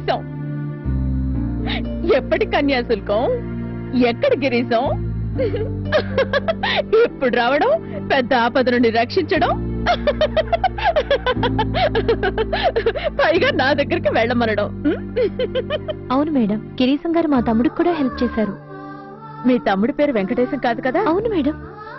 గిరీశం ఎప్పటి కన్యాశుల్కం ఎక్కడ గిరీశం ఇప్పుడు రావడం పెద్ద ఆపద నుండి రక్షించడం పైగా నా దగ్గరికి వెళ్ళమనడం అవును మేడం గిరీశం గారు మా తమ్ముడికి కూడా హెల్ప్ చేశారు మీ తమ్ముడి పేరు వెంకటేశం కాదు కదా అవును మేడం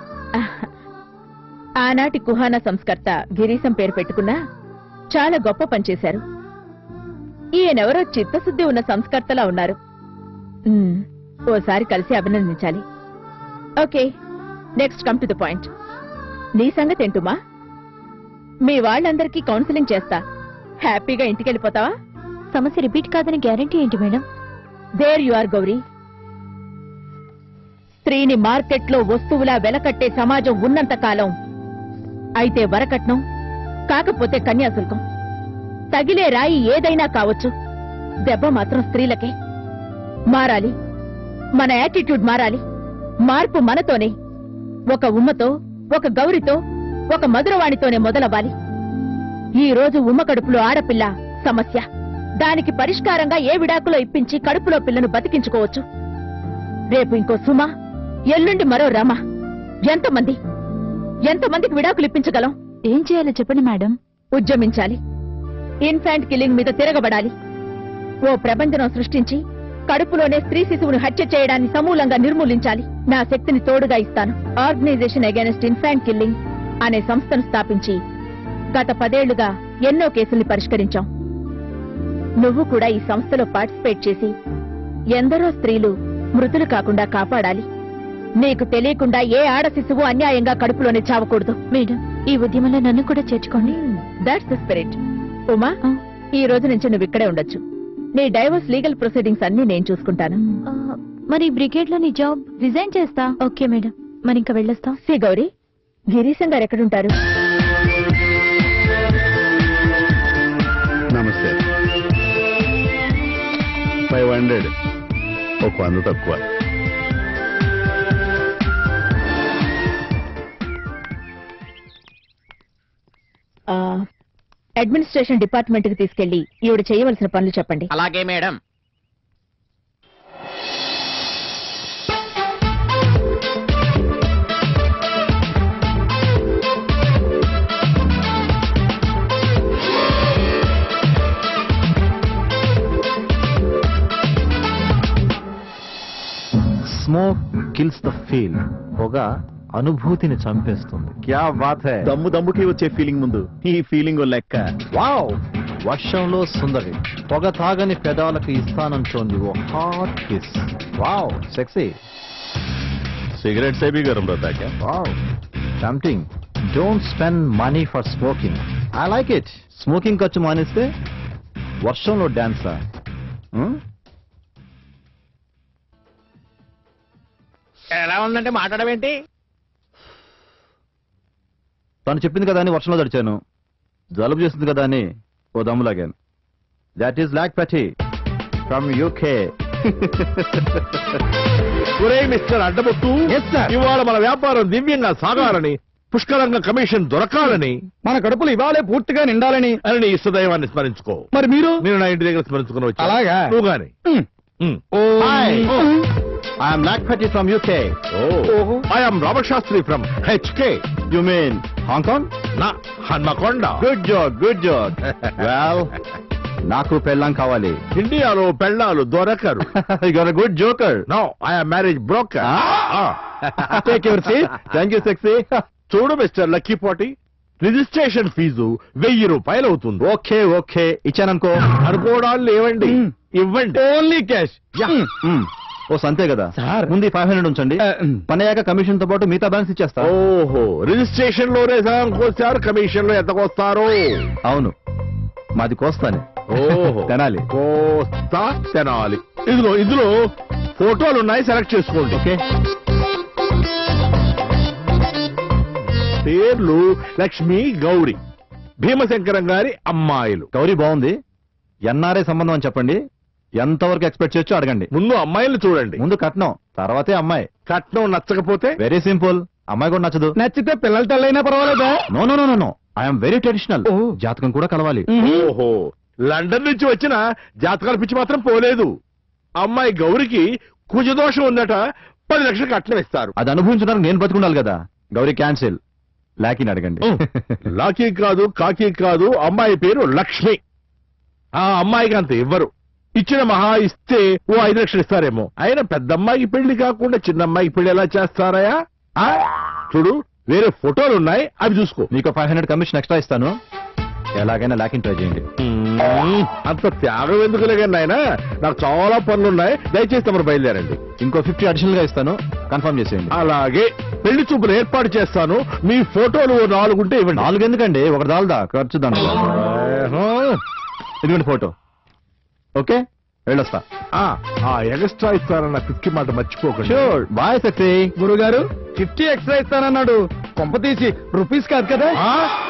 ఆనాటి కుహాన సంస్కర్త గిరీశం పేరు పెట్టుకున్నా చాలా గొప్ప పనిచేశారు ఈయనెవరో చిత్తశుద్ధి ఉన్న సంస్కర్తలా ఉన్నారు మ్మ్, ఓసారి కలిసి అభినందించాలి okay next come to the point నీ సంగతి ఏంటుమా మీ వాళ్ళందరికీ కౌన్సిలింగ్ చేస్తా హ్యాపీగా ఇంటికెళ్ళిపోతావా సమస్య రిపీట్ కాదని గ్యారంటీ ఏంటి madam there you are Gauri స్త్రీని మార్కెట్లో వస్తువులా వెలకట్టే సమాజం ఉన్నంత కాలం అయితే వరకట్నం కాకపోతే కన్యాశుల్కం తగిలే రాయి ఏదైనా కావచ్చు దెబ్బ మాత్రం స్త్రీలకే మారాలి మన యాటిట్యూడ్ మారాలి మార్పు మనతోనే ఒక ఉమ్మతో ఒక గౌరితో ఒక మధురవాణితోనే మొదలవ్వాలి ఈ రోజు ఉమ్మ కడుపులో ఆడపిల్ల సమస్య దానికి పరిష్కారంగా ఏ విడాకులో ఇప్పించి కడుపులో పిల్లను బతికించుకోవచ్చు రేపు ఇంకో సుమ ఎల్లుండి మరో రమ ఎంతమంది ఎంతమందికి విడాకులు ఇప్పించగలం ఏం చేయాలో చెప్పండి మేడం ఉద్యమించాలి ఇన్ఫాంట్ కిల్లింగ్ మీద తిరగబడాలి ఓ ప్రపంచం సృష్టించి కడుపులోనే స్త్రీ శిశువును హత్య చేయడాన్ని సమూలంగా నిర్మూలించాలి నా శక్తిని తోడుగా ఇస్తాను ఆర్గనైజేషన్ అగేనెస్ట్ ఇన్ఫాంట్ కిల్లింగ్ అనే సంస్థను స్థాపించి గత పదేళ్లుగా ఎన్నో కేసుల్ని పరిష్కరించాం నువ్వు కూడా ఈ సంస్థలో పార్టిసిపేట్ చేసి ఎందరో స్త్రీలు మృతులు కాకుండా కాపాడాలి నీకు తెలియకుండా ఏ ఆడ శిశువు అన్యాయంగా కడుపులోనే చావకూడదు మేడం ఈ ఉద్యమంలో నన్ను కూడా చేర్చుకోండి దాట్స్ ద స్పిరిట్ ఉమా ఆ, ఈ రోజు నుంచి నువ్వు ఇక్కడే ఉండొచ్చు నీ డైవర్స్ లీగల్ ప్రొసీడింగ్స్ అన్ని నేను చూసుకుంటాను ఆ, మరి బ్రిగేడ్ లో నీ జాబ్ రిజైన్ చేస్తా ఓకే మేడం మరి ఇంకా వెళ్ళొస్తాం సి గౌరీ గిరీశం గారు ఎక్కడుంటారు నమస్తే ఫైవ్ హండ్రెడ్ ఒక వంద తక్కువ ఆ, అడ్మినిస్ట్రేషన్ డిపార్ట్మెంట్ కి తీసుకెళ్లి ఈవిడ చేయవలసిన పనులు చెప్పండి అలాగే madam smoke kills the feel పొగ అనుభూతిని చంపేస్తుంది క్యా బాత్ హై దమ్ము దమ్ముకి వచ్చే ఫీలింగ్ ముందు ఈ ఫీలింగ్ లెక్క వావ్ వర్షంలో సుందరి పొగ తాగని పెదాలకు ఇస్తానంటోంది ఓ hot kiss wow sexy cigarette సేబీ గరం రతాక wow tempting don't spend money for smoking I like it smoking ఖర్చు మానేస్తే వర్షంలో డాన్సా ఎలా ఉందంటే మాట్లాడమేంటి తను చెప్పింది కదా అని వర్షంలో తడిచాను జలుబు చేస్తుంది కదా అని ఓ దమ్ము లాగాను that is Lakpati from UK ఒరే మిస్టర్ అడ్డబొట్టు ఇవాళ మన వ్యాపారం దివ్యంగా సాగాలని పుష్కలంగా కమిషన్ దొరకాలని మన కడుపులు ఇవాళే పూర్తిగా నిండాలని అని నీ ఇష్టదైవాన్ని స్మరించుకో మరి మీరు నేను నా ఇంటి దగ్గర స్మరించుకుని వచ్చా అలాగా? నువ్వు గాని um. Um. Hi I'm Lakpati from UK oh I'm Robert Shastri from HK you mean Hong నా Hanmakonda good joke good joke well నాకు పెళ్ళం కావాలి ఇండియాలో పెళ్ళాలు దొరకరు good joker no I'm marriage broker take your seat thank you sexy చూడు mister lucky పోటీ registration fee వెయ్యి రూపాయలు అవుతుంది ఓకే ఓకే ఇచ్చాననుకో అనుకోవడాలు లేవండి మ్. ఇవ్వండి ఓన్లీ క్యాష్ మ్, ఓ సంతే కదా సార్. ముందు ఫైవ్ హండ్రెడ్ ఉంచండి ఆ, మ్. పని అయ్యాక కమిషన్ తో పాటు మిగతా బ్యాలెన్స్ ఇచ్చేస్తా ఓహో రిజిస్ట్రేషన్ లోనే సగం కోస్తారు కమిషన్ లో ఎంత కోస్తారు అవును మాది కోస్తానే ఓహో తెనాలి కోస్తా తెనాలి ఇదిగో ఇందులో ఫోటోలు ఉన్నాయి సెలెక్ట్ చేసుకోండి ఓకే పేర్లు లక్ష్మి గౌరి భీమశంకరం గారి అమ్మాయిలు గౌరీ బాగుంది ఎన్ఆర్ఐ సంబంధం అని చెప్పండి ఎంతవరకు ఎక్స్పెక్ట్ చేయొచ్చో అడగండి ముందు అమ్మాయిలు చూడండి ముందు కట్నం తర్వాతే అమ్మాయి కట్నం నచ్చకపోతే వెరీ సింపుల్ అమ్మాయి కూడా నచ్చదు నచ్చితే పిల్లల తల్లైనా పర్వాలేదా no no no no no I'm very traditional oh. జాతకం కూడా కలవాలి ఓహో లండన్ నుంచి వచ్చిన జాతకాల పిచ్చి మాత్రం పోలేదు అమ్మాయి గౌరికి కుజదోషం ఉందట పది లక్షలు కట్నం ఇస్తారు అది అనుభవించడానికి నేను బతుకుండాలి కదా గౌరీ క్యాన్సిల్ లాకిని అడగండి లాకీ కాదు కాకి కాదు అమ్మాయి పేరు లక్ష్మి ఆ అమ్మాయికి అంత ఇవ్వరు ఇచ్చిన మహా ఇస్తే ఓ ఐదు లక్షలు ఇస్తారేమో అయినా పెద్ద అమ్మాయికి పెళ్లి కాకుండా చిన్న అమ్మాయికి పెళ్లి ఎలా చేస్తారయా ఆ? చూడు వేరే ఫోటోలు ఉన్నాయి అవి చూసుకో మీకు ఫైవ్ హండ్రెడ్ కమిషన్ ఎక్స్ట్రా ఇస్తాను ఎలాగైనా లాకిన్ ట్రై చేయండి మ్మ్. అంత త్యాగం ఎందుకులే కానీ నాయన నాకు చాలా పనులున్నాయి దయచేసి తమరు బయలుదేరండి ఇంకో ఫిఫ్టీ అడిషనల్ గా ఇస్తాను కన్ఫర్మ్ చేసేయండి అలాగే పెళ్లి చూపులు ఏర్పాటు చేస్తాను మీ ఫోటోలు ఓ నాలుగు ఉంటే ఇవ్వండి నాలుగు ఎందుకండి ఒకటి దాల్దా ఖర్చు దాంట్లో ఆహా. ఇదిగోండి ఫోటో ఓకే వెళ్ళొస్తా ఆ, ఆ ఎగస్ట్రా ఇస్తారన్న ఫిఫ్టీ మాట మర్చిపోకండి షూర్ బాయ్ సక్సీ గురుగారు ఫిఫ్టీ ఎక్స్ట్రా ఇస్తానన్నాడు కొంప తీసి రూపీస్ కాదు కదా ఆ?